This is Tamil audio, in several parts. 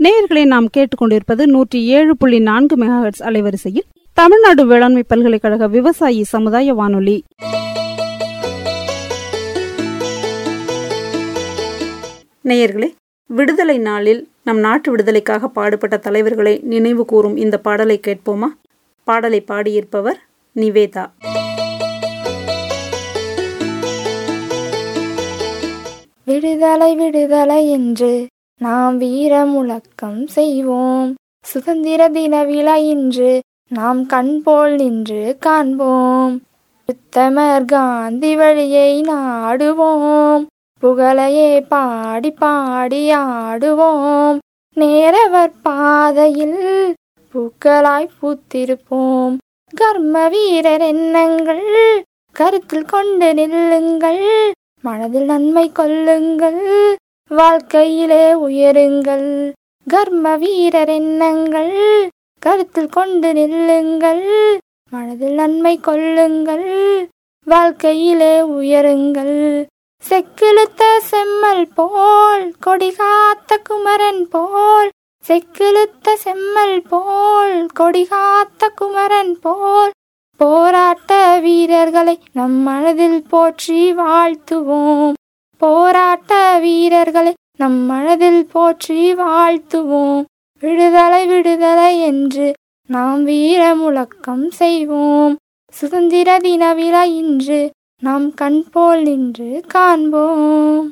நேயர்களை நாம் கேட்டுக்கொண்டிருப்பது நூற்றி ஏழு புள்ளி நான்கு மெகாஹெட்ஸ் அலைவரிசையில் தமிழ்நாடு வேளாண்மை பல்கலைக்கழக விவசாயி சமுதாய வானொலி நேயர்களே விடுதலை நாளில் நம் நாட்டு விடுதலைக்காக பாடுபட்ட தலைவர்களை நினைவு கூறும் இந்த பாடலை கேட்போமா பாடலை பாடியிருப்பவர் நிவேதா விடுதலை விடுதலை என்று நாம் வீர முழக்கம் செய்வோம் சுதந்திர தின விழா இன்று நாம் கண் போல் நின்று காண்போம் உத்தமர் காந்தி வழியை நாடுவோம் புகழையே பாடி பாடி ஆடுவோம் நேரவர் பாதையில் பூக்களாய் பூத்திருப்போம் கர்ம வீரர் எண்ணங்கள் கருத்தில் கொண்டு நில்லுங்கள் மனதில் நன்மை கொள்ளுங்கள் வாழ்க்கையிலே உயருங்கள் கர்ம வீரர் எண்ணங்கள் கருத்தில் கொண்டு நில்லுங்கள் மனதில் நன்மை கொள்ளுங்கள் வாழ்க்கையிலே உயருங்கள் செக்கிழுத்த செம்மல் போல் கொடி காத்த குமரன் போல் செக்கிழுத்த செம்மல் போல் கொடி காத்த குமரன் போல் போராட்ட வீரர்களை நம் மனதில் போற்றி வாழ்த்துவோம் போராட்ட வீரர்களை நம் மனதில் போற்றி வாழ்த்துவோம் விடுதலை விடுதலை என்று நாம் வீர முழக்கம் செய்வோம் சுதந்திர தின விழா இன்று நாம் கண் போல் நின்று காண்போம்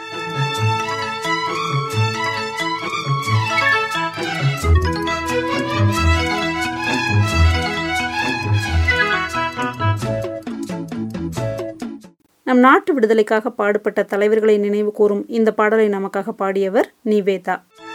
நம் நாட்டு விடுதலைக்காக பாடுபட்ட தலைவர்களை நினைவு கூறும் இந்த பாடலை நமக்காக பாடியவர் நிவேதா